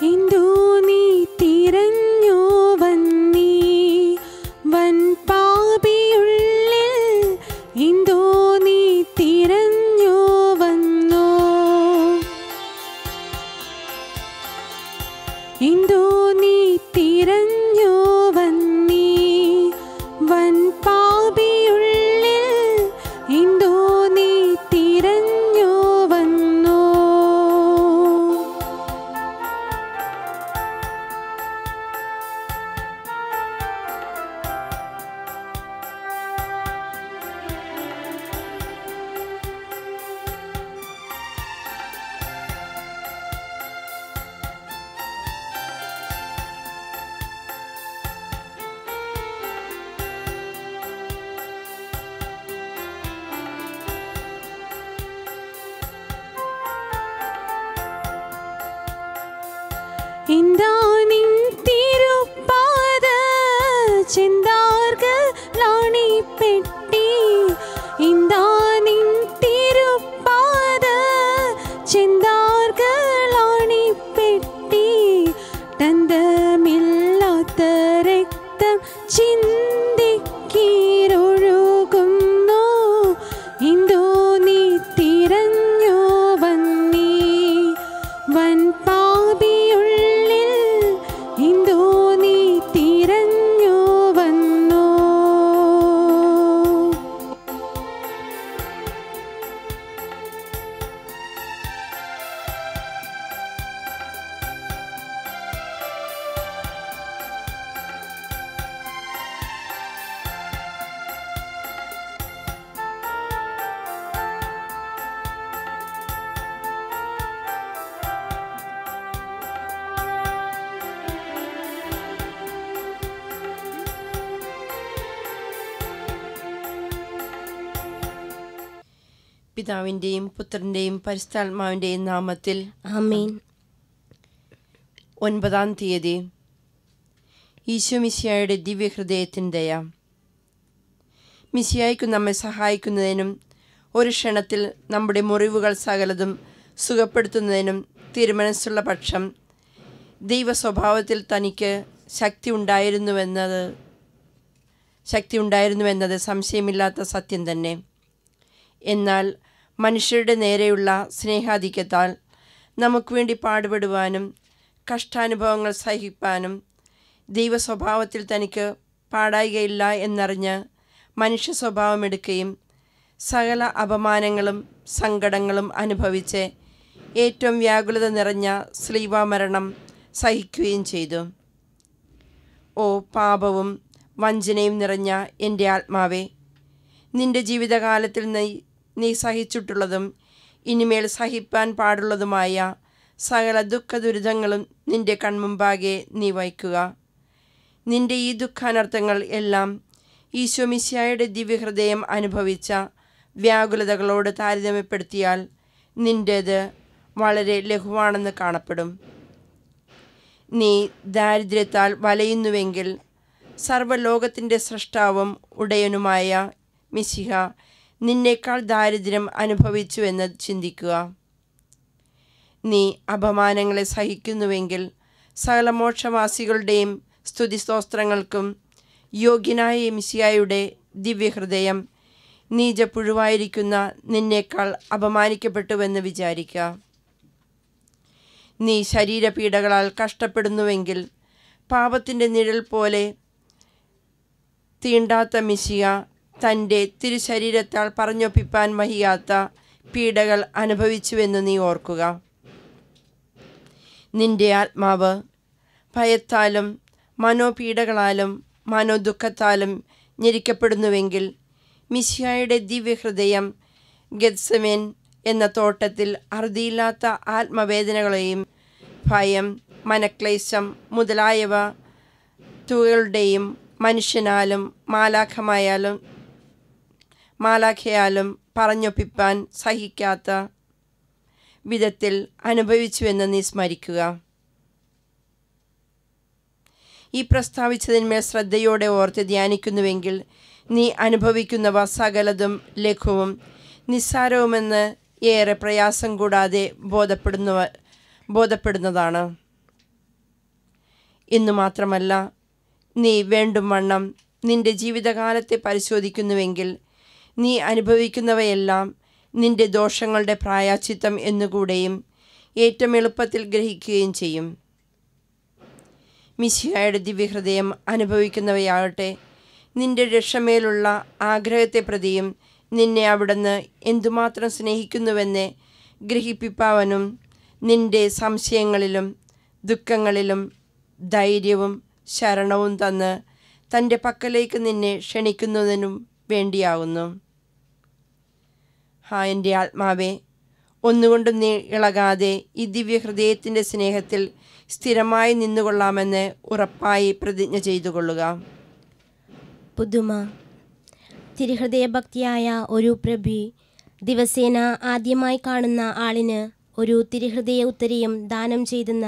എന്തോ നീ തിരഞ്ഞോ വന്നീ വൻ പാപിയുള്ളിൽ എന്തോ നീ തിരഞ്ഞോ വന്നോ എന്തോ നീ തിരഞ്ഞോ വന്നീ വൻ പാപിയുള്ളിൽ എന്തോ നീ തിരഞ്ഞോ വന്നോ എന്താനിൻ തിരുപ്പാത ചെന്താർകൾ ലാണിപ്പെട്ടി എന്താനിൻ തിരുപ്പാത ചെന്താർകൾ ലാണിപ്പെട്ടി തന്തമില്ലാത്ത രക്തം ചിന്തിക്കീരൊഴുകുന്നു എന്തോ നീ തിരഞ്ഞോ വന്നീ വൻ പാപിയുള്ളിൽ എന്തോ നീ തിരഞ്ഞോ വന്നോ പിതാവിൻ്റെയും പുത്രൻ്റെയും പരിശുദ്ധാത്മാവിൻ്റെയും നാമത്തിൽ ആമേൻ ഒൻപതാം തീയതി ഈശോ മിശിയായുടെ ദിവ്യഹൃദയത്തിൻ ദയ മിശിയായ്ക്കു നമ്മെ സഹായിക്കുന്നതിനും ഒരു ക്ഷണത്തിൽ നമ്മുടെ മുറിവുകൾ സകലതും സുഖപ്പെടുത്തുന്നതിനും തിരുമനസ്സുള്ള പക്ഷം ദൈവ സ്വഭാവത്തിൽ തനിക്ക് ശക്തി ഉണ്ടായിരുന്നുവെന്നത് ശക്തി ഉണ്ടായിരുന്നുവെന്നത് സംശയമില്ലാത്ത സത്യം തന്നെ എന്നാൽ മനുഷ്യരുടെ നേരെയുള്ള സ്നേഹാധിക്യത്താൽ നമുക്ക് വേണ്ടി പാടുപെടുവാനും കഷ്ടാനുഭവങ്ങൾ സഹിപ്പാനും ദൈവ സ്വഭാവത്തിൽ തനിക്ക് പാടായികയില്ല എന്നറിഞ്ഞ് മനുഷ്യ സ്വഭാവമെടുക്കുകയും സകല അപമാനങ്ങളും സങ്കടങ്ങളും അനുഭവിച്ച് ഏറ്റവും വ്യാകുലത നിറഞ്ഞ സ്ലീവാമരണം സഹിക്കുകയും ചെയ്തു ഓ പാപവും വഞ്ചനയും നിറഞ്ഞ എൻ്റെ ആത്മാവേ നിന്റെ ജീവിതകാലത്തിൽ നീ നീ സഹിച്ചിട്ടുള്ളതും ഇനിമേൽ സഹിപ്പാൻ പാടുള്ളതുമായ സകല ദുഃഖ ദുരിതങ്ങളും നിന്റെ കൺമുമ്പാകെ നീ വയ്ക്കുക നിന്റെ ഈ ദുഃഖാനർത്ഥങ്ങൾ എല്ലാം ഈശോമിശിയായുടെ ദിവ്യഹൃദയം അനുഭവിച്ച വ്യാകുലതകളോട് താരതമ്യപ്പെടുത്തിയാൽ നിൻ്റേത് വളരെ ലഘുവാണെന്ന് കാണപ്പെടും നീ ദാരിദ്ര്യത്താൽ വലയുന്നുവെങ്കിൽ സർവ്വലോകത്തിൻ്റെ സൃഷ്ടാവും ഉടയനുമായ മിശിഹ നിന്നേക്കാൾ ദാരിദ്ര്യം അനുഭവിച്ചു എന്ന് ചിന്തിക്കുക നീ അപമാനങ്ങളെ സഹിക്കുന്നുവെങ്കിൽ സകല മോക്ഷവാസികളുടെയും സ്തുതിസ്തോത്രങ്ങൾക്കും യോഗ്യനായ മിശിയായുടെ ദിവ്യഹൃദയം നീചപ്പുഴുവായിരിക്കുന്ന നിന്നേക്കാൾ അപമാനിക്കപ്പെട്ടുവെന്ന് വിചാരിക്കുക നീ ശരീരപീഡകളാൽ കഷ്ടപ്പെടുന്നുവെങ്കിൽ പാപത്തിൻ്റെ നിഴൽ പോലെ തീണ്ടാത്ത മിശിയ തൻ്റെ തിരുശരീരത്താൽ പറഞ്ഞൊപ്പിപ്പാൻ വഹിയാത്ത പീഡകൾ അനുഭവിച്ചുവെന്ന് നീ ഓർക്കുക നിന്റെ ആത്മാവ് ഭയത്താലും മനോപീഡകളാലും മനോദുഃഖത്താലും ഞെരിക്കപ്പെടുന്നുവെങ്കിൽ മിശിയായുടെ ദിവ്യഹൃദയം ഗത്സമേൻ എന്ന തോട്ടത്തിൽ അറുതിയില്ലാത്ത ആത്മവേദനകളെയും ഭയം മനക്ലേശം മുതലായവ തുകളുടെയും മനുഷ്യനാലും മാലാഖമായാലും മാലാഖയാലും പറഞ്ഞൊപ്പിപ്പാൻ സഹിക്കാത്ത വിധത്തിൽ അനുഭവിച്ചുവെന്ന് നീ സ്മരിക്കുക ഈ പ്രസ്താവിച്ചതിന്മേൽ ശ്രദ്ധയോടെ ഓർത്ത് ധ്യാനിക്കുന്നുവെങ്കിൽ നീ അനുഭവിക്കുന്നവ സകലതും ലഘുവും നിസ്സാരവുമെന്ന് ഏറെ പ്രയാസം കൂടാതെ ബോധപ്പെടുന്നവ ബോധപ്പെടുന്നതാണ് എന്നു മാത്രമല്ല നീ വേണ്ടും വണ്ണം നിന്റെ ജീവിതകാലത്തെ പരിശോധിക്കുന്നുവെങ്കിൽ നീ അനുഭവിക്കുന്നവയെല്ലാം നിന്റെ ദോഷങ്ങളുടെ പ്രായാച്ചിത്തം എന്നുകൂടെയും ഏറ്റവും എളുപ്പത്തിൽ ഗ്രഹിക്കുകയും ചെയ്യും മിശിഹായുടെ ദിവ്യഹൃദയം അനുഭവിക്കുന്നവയാകട്ടെ നിന്റെ രക്ഷമേലുള്ള ആഗ്രഹത്തെ പ്രതിയും നിന്നെ അവിടുന്ന് എന്തുമാത്രം സ്നേഹിക്കുന്നുവെന്ന് ഗ്രഹിപ്പിപ്പാവനും നിന്റെ സംശയങ്ങളിലും ദുഃഖങ്ങളിലും ധൈര്യവും ശരണവും തന്ന് തൻ്റെ പക്കലേക്ക് നിന്നെ ക്ഷണിക്കുന്നതിനും വേണ്ടിയാകുന്നു ഹാ എൻ്റെ ആത്മാവേ ഒന്നുകൊണ്ടും നീ ഇളകാതെ ഈ ദിവ്യഹൃദയത്തിൻ്റെ സ്നേഹത്തിൽ സ്ഥിരമായി നിന്നുകൊള്ളാമെന്ന് ഉറപ്പായി പ്രതിജ്ഞ ചെയ്തു കൊള്ളുക പുതുമ തിരുഹൃദയഭക്തിയായ ഒരു പ്രഭി ദിവസേന ആദ്യമായി കാണുന്ന ആളിന് ഒരു തിരുഹൃദയ ഉത്തരിയും ദാനം ചെയ്തെന്ന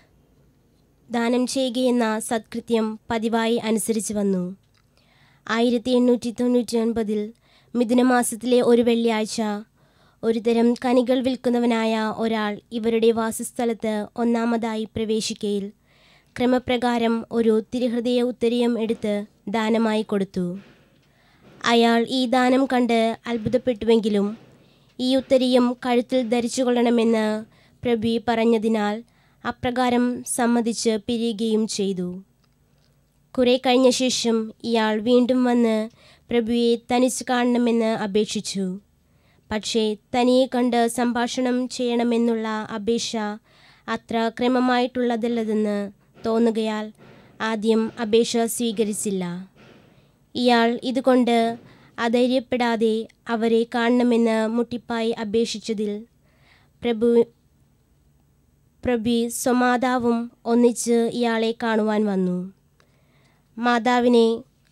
ദാനം ചെയ്യുകയെന്ന സത്കൃത്യം പതിവായി അനുസരിച്ച് വന്നു ആയിരത്തി എണ്ണൂറ്റി തൊണ്ണൂറ്റി ഒൻപതിൽ മിഥുനമാസത്തിലെ ഒരു വെള്ളിയാഴ്ച ഒരുതരം കനികൾ വിൽക്കുന്നവനായ ഒരാൾ ഇവരുടെ വാസസ്ഥലത്ത് ഒന്നാമതായി പ്രവേശിക്കയിൽ ക്രമപ്രകാരം ഒരു തിരുഹൃദയ ഉത്തരീയം എടുത്ത് ദാനമായി കൊടുത്തു അയാൾ ഈ ദാനം കണ്ട് അത്ഭുതപ്പെട്ടുവെങ്കിലും ഈ ഉത്തരീയം കഴുത്തിൽ ധരിച്ചു കൊള്ളണമെന്ന് പ്രഭി പറഞ്ഞതിനാൽ അപ്രകാരം സമ്മതിച്ച് പിരിയുകയും ചെയ്തു കുറെ കഴിഞ്ഞ ശേഷം ഇയാൾ വീണ്ടും വന്ന് പ്രഭുയെ തനിച്ച് കാണണമെന്ന് അപേക്ഷിച്ചു പക്ഷേ തനിയെ കണ്ട് സംഭാഷണം ചെയ്യണമെന്നുള്ള അപേക്ഷ അത്ര ക്രമമായിട്ടുള്ളതല്ലതെന്ന് തോന്നുകയാൽ ആദ്യം അപേക്ഷ സ്വീകരിച്ചില്ല ഇയാൾ ഇതുകൊണ്ട് അധൈര്യപ്പെടാതെ അവരെ കാണണമെന്ന് മുട്ടിപ്പായി അപേക്ഷിച്ചതിൽ പ്രഭു പ്രഭി സ്വമാതാവും ഒന്നിച്ച് ഇയാളെ കാണുവാൻ വന്നു മാതാവിനെ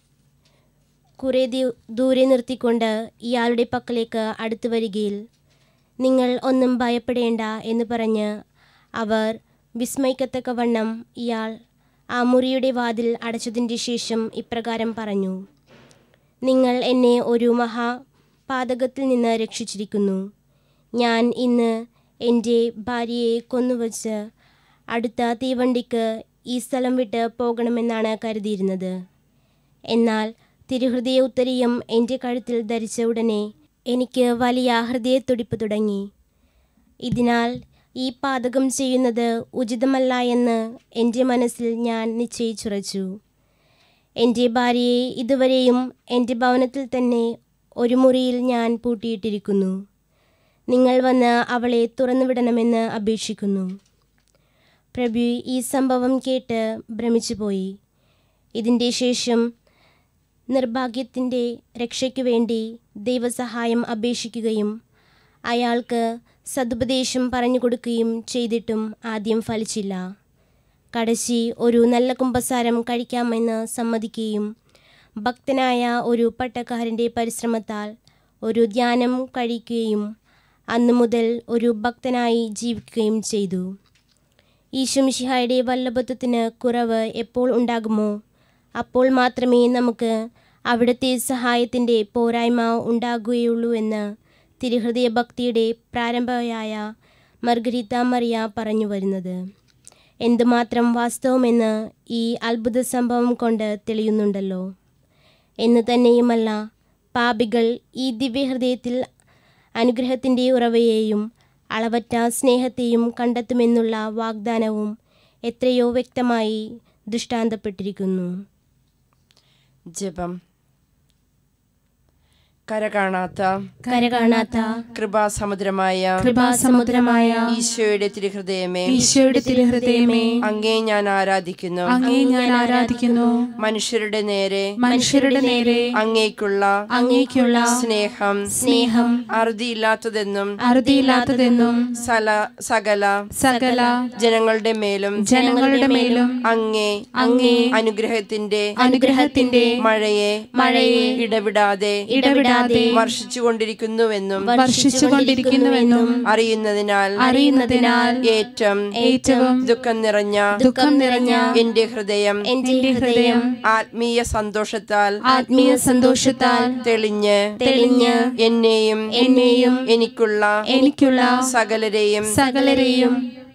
കുറെ ദി- ദൂരെ നിർത്തിക്കൊണ്ട് ഇയാളുടെ പക്കലേക്ക് അടുത്തു വരികയിൽ നിങ്ങൾ ഒന്നും ഭയപ്പെടേണ്ട എന്ന് പറഞ്ഞ് അവർ വിസ്മയിക്കത്തക്കവണ്ണം ഇയാൾ ആ മുറിയുടെ വാതിൽ അടച്ചതിൻ്റെ ശേഷം ഇപ്രകാരം പറഞ്ഞു നിങ്ങൾ എന്നെ ഒരു മഹാപാതകത്തിൽ നിന്ന് രക്ഷിച്ചിരിക്കുന്നു ഞാൻ ഇന്ന് എൻ്റെ ഭാര്യയെ കൊന്നുവച്ച് അടുത്ത തീവണ്ടിക്ക് ഈ സ്ഥലം വിട്ട് പോകണമെന്നാണ് കരുതിയിരുന്നത് എന്നാൽ തിരുഹൃദയ ഉത്തരീയം എൻ്റെ കഴുത്തിൽ ധരിച്ച ഉടനെ എനിക്ക് വലിയ ഹൃദയത്തുടിപ്പ് തുടങ്ങി ഇതിനാൽ ഈ പാതകം ചെയ്യുന്നത് ഉചിതമല്ല എന്ന് എൻ്റെ മനസ്സിൽ ഞാൻ നിശ്ചയിച്ചുറച്ചു എൻ്റെ ഭാര്യയെ ഇതുവരെയും എൻ്റെ ഭവനത്തിൽ തന്നെ ഒരു മുറിയിൽ ഞാൻ പൂട്ടിയിട്ടിരിക്കുന്നു നിങ്ങൾ വന്ന് അവളെ തുറന്നുവിടണമെന്ന് അപേക്ഷിക്കുന്നു പ്രഭു ഈ സംഭവം കേട്ട് ഭ്രമിച്ചുപോയി ഇതിൻ്റെ ശേഷം നിർഭാഗ്യത്തിൻ്റെ രക്ഷയ്ക്കു വേണ്ടി ദൈവസഹായം അപേക്ഷിക്കുകയും അയാൾക്ക് സതുപദേശം പറഞ്ഞു കൊടുക്കുകയും ചെയ്തിട്ടും ആദ്യം ഫലിച്ചില്ല കടശി ഒരു നല്ല കുമ്പസാരം കഴിക്കാമെന്ന് സമ്മതിക്കുകയും ഭക്തനായ ഒരു പട്ടക്കാരൻ്റെ പരിശ്രമത്താൽ ഒരു ധ്യാനം കഴിക്കുകയും അന്നു മുതൽ ഒരു ഭക്തനായി ജീവിക്കുകയും ചെയ്തു ഈശുമിഷിഹായുടെ വല്ലഭത്വത്തിന് കുറവ് എപ്പോൾ ഉണ്ടാകുമോ അപ്പോൾ മാത്രമേ നമുക്ക് അവിടുത്തെ സഹായത്തിൻ്റെ പോരായ്മ ഉണ്ടാകുകയുള്ളൂ എന്ന് തിരുഹൃദയ ഭക്തിയുടെ പ്രാരംഭയായ മർഗരീത്ത മറിയ പറഞ്ഞു വരുന്നത് എന്തുമാത്രം വാസ്തവമെന്ന് ഈ അത്ഭുത സംഭവം കൊണ്ട് തെളിയുന്നുണ്ടല്ലോ എന്ന് തന്നെയുമല്ല പാപികൾ ഈ ദിവ്യഹൃദയത്തിൽ അനുഗ്രഹത്തിൻ്റെ ഉറവയെയും അളവറ്റ സ്നേഹത്തെയും കണ്ടെത്തുമെന്നുള്ള വാഗ്ദാനവും എത്രയോ വ്യക്തമായി ദൃഷ്ടാന്തപ്പെട്ടിരിക്കുന്നു ജപം കരകാണാത്ത കരകാണാത്ത കൃപാസമുദ്രമായ കൃപാസമുദ്രമായ ഈശോയുടെ തിരുഹൃദയമേ ഈശോയുടെ തിരുഹൃദയമേ അങ്ങേ ഞാൻ ആരാധിക്കുന്നു അങ്ങേ ഞാൻ ആരാധിക്കുന്നു മനുഷ്യരുടെ നേരെ മനുഷ്യരുടെ നേരെ അങ്ങേക്കുള്ള അങ്ങേക്കുള്ള സ്നേഹം സ്നേഹം അറുതിയില്ലാത്തതെന്നും അറുതിയില്ലാത്തതെന്നും സല സകല സകല ജനങ്ങളുടെ മേലും ജനങ്ങളുടെ മേലും അങ്ങേ അങ്ങേ അനുഗ്രഹത്തിന്റെ അനുഗ്രഹത്തിന്റെ മഴയെ മഴയെ ഇടവിടാതെ ഇടവിടാതെ വർഷിച്ചുകൊണ്ടിരിക്കുന്നുവെന്നും വർഷിച്ചുകൊണ്ടിരിക്കുന്നുവെന്നും അറിയുന്നതിനാൽ അറിയുന്നതിനാൽ ഏറ്റവും ഏറ്റവും ദുഃഖം നിറഞ്ഞ ദുഃഖം നിറഞ്ഞ എന്റെ ഹൃദയം എൻ്റെ ഹൃദയം ആത്മീയ സന്തോഷത്താൽ ആത്മീയ സന്തോഷത്താൽ തെളിഞ്ഞ് തെളിഞ്ഞ് എന്നെയും എന്നെയും എനിക്കുള്ള എനിക്കുള്ള സകലരെയും സകലരെയും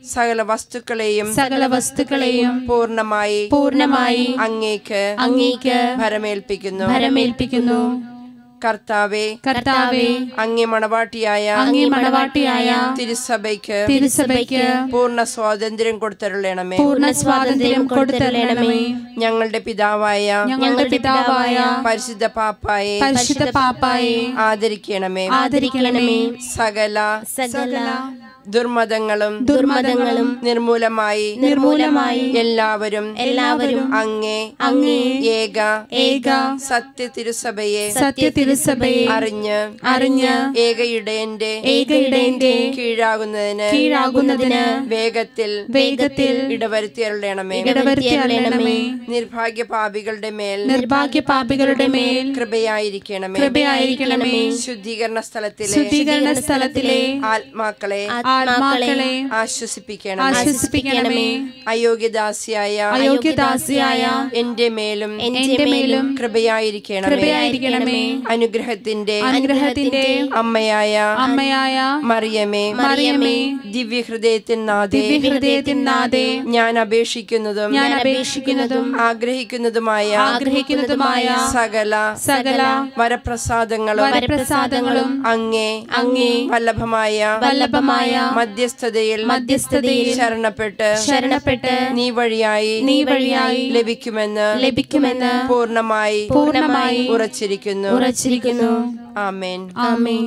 സകല വസ്തുക്കളെയും സകല വസ്തുക്കളെയും പൂർണ്ണമായി പൂർണ്ണമായി അങ്ങേക്ക് അങ്ങേക്ക് ഭരമേൽപ്പിക്കുന്നു ഭരമേൽപ്പിക്കുന്നു കർത്താവെ കർത്താവെ അങ്ങേ മണവാട്ടിയായ അങ്ങേ മണവാട്ടിയായ തിരുസഭയ്ക്ക് തിരുസഭയ്ക്ക് പൂർണ്ണ സ്വാതന്ത്ര്യം കൊടുത്തരുളണമേ പൂർണ്ണ സ്വാതന്ത്ര്യം കൊടുത്തരണമേ ഞങ്ങളുടെ പിതാവായ ഞങ്ങളുടെ പിതാവായ പരിശുദ്ധ പാപ്പായെ പരിശുദ്ധ പാപ്പായെ ആദരിക്കണമേ ആദരിക്കണമേ സകല സകല ദുർമതങ്ങളും ദുർമതങ്ങളും നിർമൂലമായി നിർമൂലമായി എല്ലാവരും എല്ലാവരും അങ്ങേ അങ്ങേ ഏക ഏക സത്യ തിരുസഭയെ സത്യ തിരുസഭയെ അറിഞ്ഞ് അറിഞ്ഞ് ഏകയുടേന്റെ ഏകയിടേന്റെ കീഴാകുന്നതിന് കീഴാകുന്നതിന് വേഗത്തിൽ വേഗത്തിൽ ഇടവരുത്തിയരുളണമേ ഇടവരുത്തി അരുളണമേ നിർഭാഗ്യ പാപികളുടെ മേൽ നിർഭാഗ്യ പാപികളുടെ മേൽ കൃപയായിരിക്കണമേ കൃപയായിരിക്കണമേ ശുദ്ധീകരണ സ്ഥലത്തിലെ ശുദ്ധീകരണ സ്ഥലത്തിലെ ആത്മാക്കളെ ആത്മാക്കളെ ആശ്വസിപ്പിക്കണം ആശ്വസിപ്പിക്കണമേ അയോഗ്യദാസിയായ അയോഗ്യദാസിയായ എന്റെ മേലും എന്റെ മേലും കൃപയായിരിക്കണമേ കൃപയായിരിക്കണമേ അനുഗ്രഹത്തിന്റെ അനുഗ്രഹത്തിന്റെ അമ്മയായ അമ്മയായ മറിയമേ മറിയമേ ദിവ്യഹൃദയത്തിൻ നാഥേ ദിവ്യഹൃദയത്തിൻ നാഥേ ഞാൻ അപേക്ഷിക്കുന്നതും ഞാൻ അപേക്ഷിക്കുന്നതും ആഗ്രഹിക്കുന്നതുമായ ആഗ്രഹിക്കുന്നതുമായ സകല സകല വരപ്രസാദങ്ങളും വരപ്രസാദങ്ങളും അങ്ങേ അങ്ങേ വല്ലഭമായ വല്ലഭമായ മധ്യസ്ഥതയിൽ മധ്യസ്ഥതയിൽ ശരണപ്പെട്ട് ശരണപ്പെട്ട് നീ വഴിയായി നീ വഴിയായി ലഭിക്കുമെന്ന് ലഭിക്കുമെന്ന് പൂർണ്ണമായി പൂർണ്ണമായി ഉറച്ചിരിക്കുന്നു ഉറച്ചിരിക്കുന്നു ആമേൻ ആമേൻ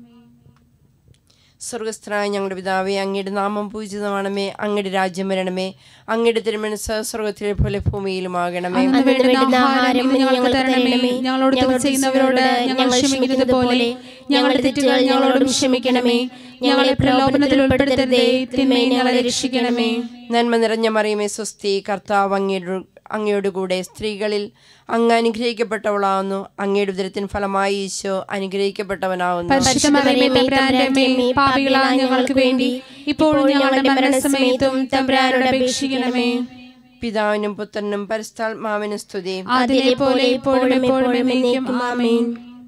സ്വർഗസ്ഥനായ ഞങ്ങളുടെ പിതാവേ അങ്ങയുടെ നാമം പൂജിതമാണമേ അങ്ങയുടെ രാജ്യം വരണമേ അങ്ങയുടെ തിരുമനസ് സ്വർഗത്തിലെ പോലെ ഭൂമിയിലുമാകണമേ അന്ന് വേണ്ടുന്ന ആഹാരം ഇന്ന് ഞങ്ങൾക്ക് തരണമേ ഞങ്ങളോട് തെറ്റ് ചെയ്യുന്നവരോട് ഞങ്ങൾ ക്ഷമിക്കുന്നത് പോലെ ഞങ്ങളുടെ തെറ്റുകൾ ഞങ്ങളോടും ക്ഷമിക്കണമേ ഞങ്ങളെ പ്രലോഭനത്തിൽ ഉൾപ്പെടുത്തരുതേ തിന്മയെ ഞങ്ങളെ രക്ഷിക്കണമേ നന്മ നിറഞ്ഞ മറിയമേ സ്വസ്തി കർത്താവ് അങ്ങയുടെ അങ്ങയുടെ കൂടെ സ്ത്രീകളിൽ അങ്ങ് അനുഗ്രഹിക്കപ്പെട്ടവളാവുന്നു അങ്ങയുടെ ഉദരത്തിൻ ഫലമായി ഈശോ അനുഗ്രഹിക്കപ്പെട്ടവനാവുന്നു പരിശുദ്ധ മറിയമേ തമ്പുരാന്റെ അമ്മേ പാപികളായ ഞങ്ങൾക്ക് വേണ്ടി ഇപ്പോൾ ഞങ്ങളുടെ മരണസമയത്തും തമ്പുരാനോട് അപേക്ഷിക്കണമേ പിതാവിനും പുത്രനും പരിസ്ഥാത്മാവിനും സ്തുതി അതിലെ പോലെ ഇപ്പോഴും എപ്പോഴും എന്നേക്കും ആമേൻ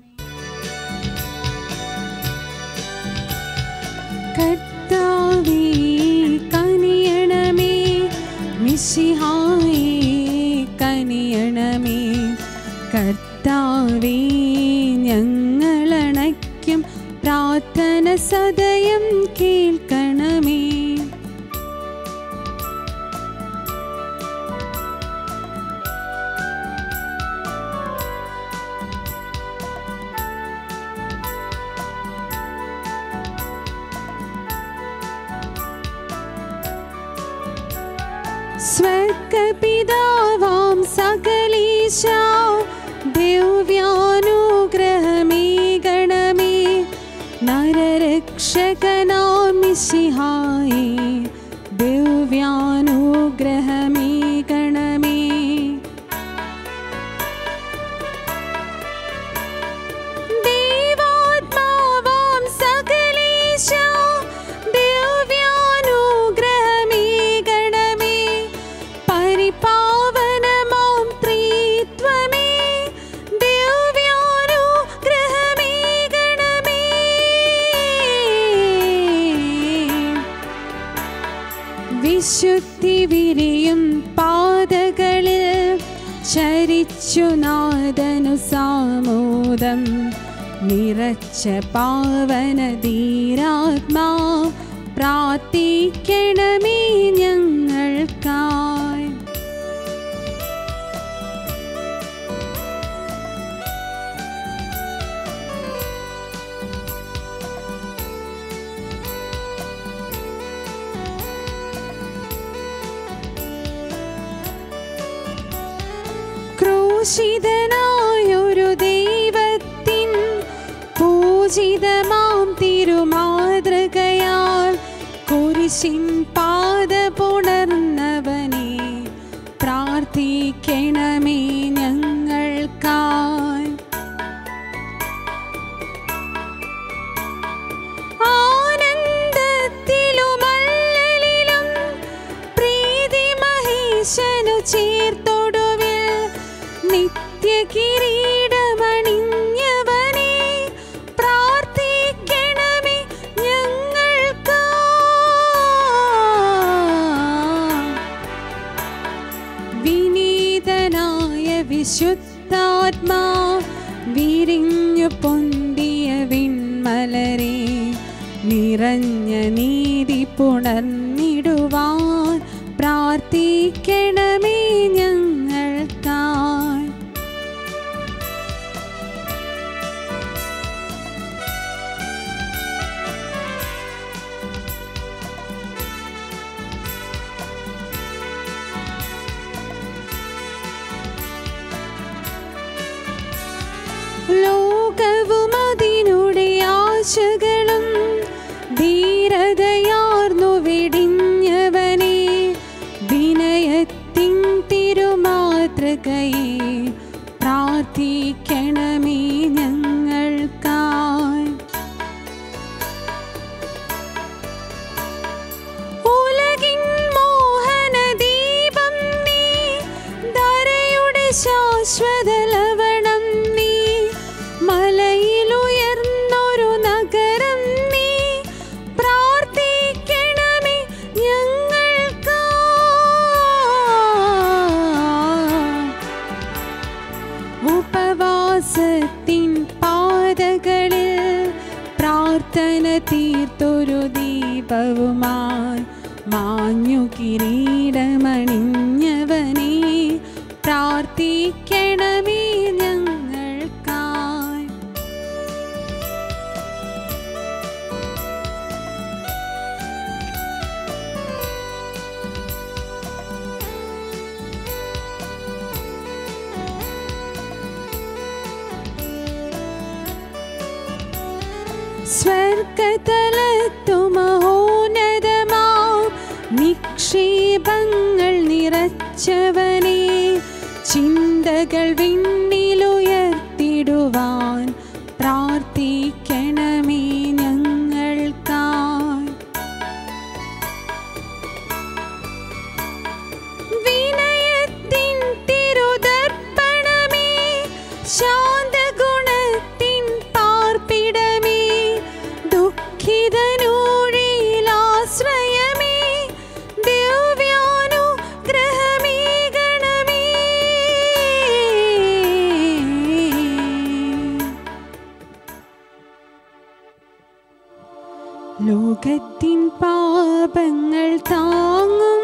കർത്താവേ കനിയണമേ മിശിഹായേ കനിയണമേ കർത്താവേ ഞങ്ങളണയ്ക്കും പ്രാർത്ഥന സദയം കേൾക്കണമേ സ്വർഗപിതാവാം സകലീശ ദിവ്യാനുഗ്രഹമേ ഗണമേ നരരക്ഷകനാം മിശിഹായേ ദിവ്യാനുഗ്രഹമേ ഗണമേ ദേവാത്മാവാം സകലേശ ദിവ്യാനുഗ്രഹമേ ഗണമേ പരിപാവനമാം ത്രിത്വമേ ദിവ്യാനുഗ്രഹമേ ഗണമേ വിശുദ്ധി വിരിയും പാതകളിൽ ചരിച്ചു നാദനു സാമോദം നിറച്ച പാവന ധീരാത്മാ പ്രാർത്ഥിക്കണമേ ഞങ്ങൾക്കായി ക്രൂശിതനായൊരു ദൈവത്തിൻ പൂജിതമാം തിരുമാതൃകയാൽ കുരിശിൻ പാത പുണർന്നവനെ പ്രാർത്ഥിക്കണമേ ഞങ്ങൾക്കായി ആനന്ദത്തിലുമല്ലലിലും പ്രീതി മഹേശനു ചേർത്തൊടുവിൽ നിത്യകിരീടമണിഞ്ഞവനെ പ്രാർത്ഥിക്കണമേ പരിശുദ്ധാത്മാ വിരിഞ്ഞു പൊന്തിയ വിൺമലരെ നിറഞ്ഞ നീതി പുണർന്നിടുവാൻ പ്രാർത്ഥിക്കണമേ ഞങ്ങൾക്കായി ലോകവും അതിനുടെ ആശകളും ധീരതയാർന്നു വെടിഞ്ഞവനെ വിനയത്തിൻ തിരുമാതൃകയെ പ്രാർത്ഥിക്കണമേ ഞങ്ങൾക്കായി ഉലകിൻ മോഹനദീപം നീ ധരയുടെ ശാശ്വത ലവണം നീ മലയിലുയർന്നൊരു നഗരം നീ പ്രാർത്ഥിക്കണമേ ഞങ്ങൾക്കാ ഉപവാസത്തിൻ പാതകളിൽ പ്രാർത്ഥന തീർത്തൊരു ദീപവുമായി മാഞ്ഞു കിരീടമണിഞ്ഞവനെ പ്രാർത്ഥിക്കണമേ ഞങ്ങൾക്കായി സ്വർഗതലത്തു മഹോന്നതമാ നിക്ഷേപങ്ങൾ നിറച്ചവനെ ചിന്തകൾ വിണ്ണിലുയർത്തിടുവാൻ പ്രാർത്ഥിക്കണമേ ഞങ്ങൾക്കായി വിനയത്തിൻ തിരുദർപ്പണമേ ശാന്തഗുണത്തിൻ പാർപ്പിടമേ ദുഃഖിതനൂഴിയിലാശ്രയമേ ദിവ്യാനുഗ്രഹമേ ഗണമേ ലോകത്തിൻ പാപങ്ങൾ താങ്ങും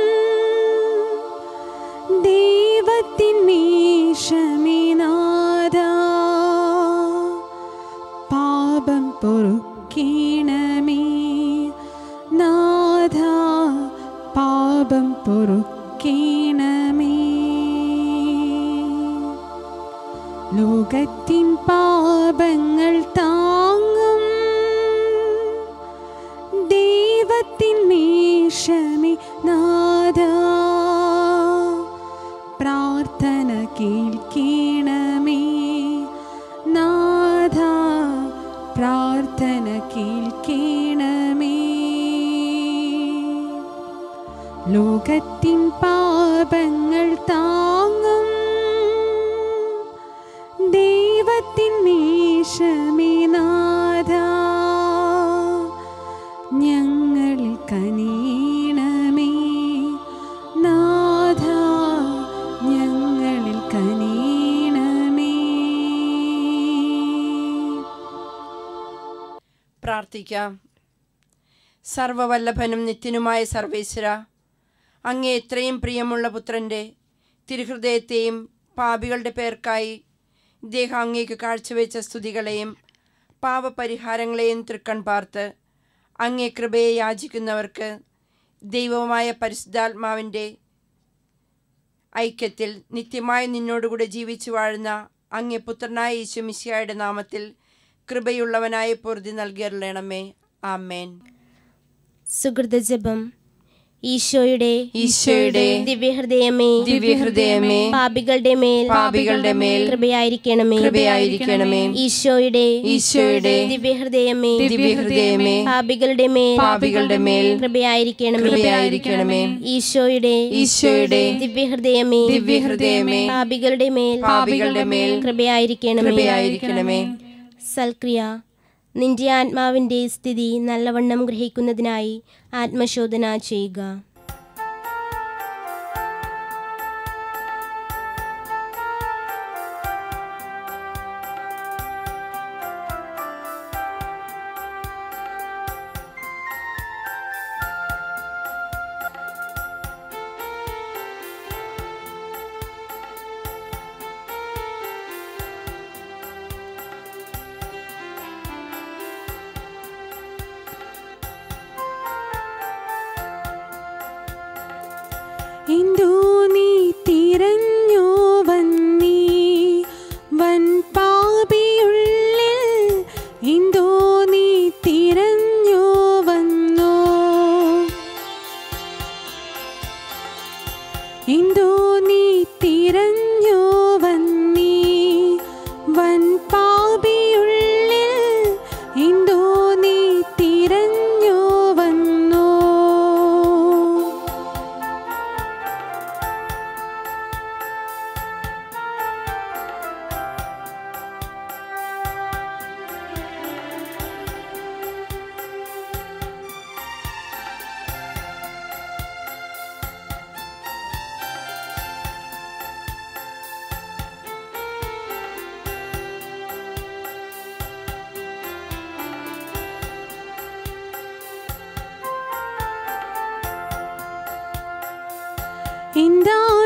ദൈവത്തിൻ മീശമിനാദ പാപം പൊറുക്കണമേ നാഥ പാപം പൊറുക്കണമേ ലോകത്തിൻ പാപങ്ങൾ താങ്ങും ദൈവത്തിൻ മീശമി നാദ പ്രാർത്ഥന കേൾക്കണമേ നാഥ പ്രാർത്ഥന കേൾക്കണമേ ലോകത്തിൻ പാപങ്ങൾ താങ്ങും ദൈവത്തിൻ മീശമേ നാഥ ഞങ്ങളിൽ കനിയണമേ നാഥ ഞങ്ങളിൽ കനിയണമേ പ്രാർത്ഥിക്കാം സർവവല്ലഭനും നിത്യനുമായ സർവേശ്വര അങ്ങേ എത്രയും പ്രിയമുള്ള പുത്രൻ്റെ തിരുഹൃദയത്തെയും പാപികളുടെ പേർക്കായി ഇദ്ദേഹം അങ്ങേക്ക് കാഴ്ചവെച്ച സ്തുതികളെയും പാപപരിഹാരങ്ങളെയും തൃക്കൺ പാർത്ത് അങ്ങേ കൃപയെ യാചിക്കുന്നവർക്ക് ദൈവമായ പരിശുദ്ധാത്മാവിൻ്റെ ഐക്യത്തിൽ നിത്യമായി നിന്നോടുകൂടെ ജീവിച്ചു വാഴുന്ന അങ്ങേ പുത്രനായ യേശുമിശിയായുടെ നാമത്തിൽ കൃപയുള്ളവനായ പൊറുതി നൽകിയരുളണമേ ആമേൻ സുഹൃതജപം ഈശോയുടെ ഈശോയുടെ ദിവ്യഹൃദയമേ ദിവ്യഹൃദയമേ പാപികളുടെ മേൽ പാപികളുടെ മേൽ കൃപയായിരിക്കണമേ കൃപയായിരിക്കണമേ ഈശോയുടെ ഈശോയുടെ ദിവ്യഹൃദയമേ ദിവ്യഹൃദയമേ പാപികളുടെ മേൽ പാപികളുടെ മേൽ കൃപയായിരിക്കണമേ കൃപയായിരിക്കണമേ ഈശോയുടെ ഈശോയുടെ ദിവ്യഹൃദയമേ ദിവ്യഹൃദയമേ പാപികളുടെ മേൽ പാപികളുടെ മേൽ കൃപയായിരിക്കണമേ കൃപയായിരിക്കണമേ സൽക്രിയ നിന്റെ ആത്മാവിന്റെ സ്ഥിതി നല്ലവണ്ണം ഗ്രഹിക്കുന്നതിനായി ആത്മശോധന ചെയ്യുക എന്തോ നീ തിരഞ്ഞോ വന്നീ വൻ പാപിയുള്ളിൽ എന്തോ നീ തിരഞ്ഞോ വന്നോ എന്തോ നീ തിരഞ്ഞോ വന്നീ വൻ പാപിയുള്ളിൽ എന്തോ നീ തിരഞ്ഞോ വന്നോ എന്താ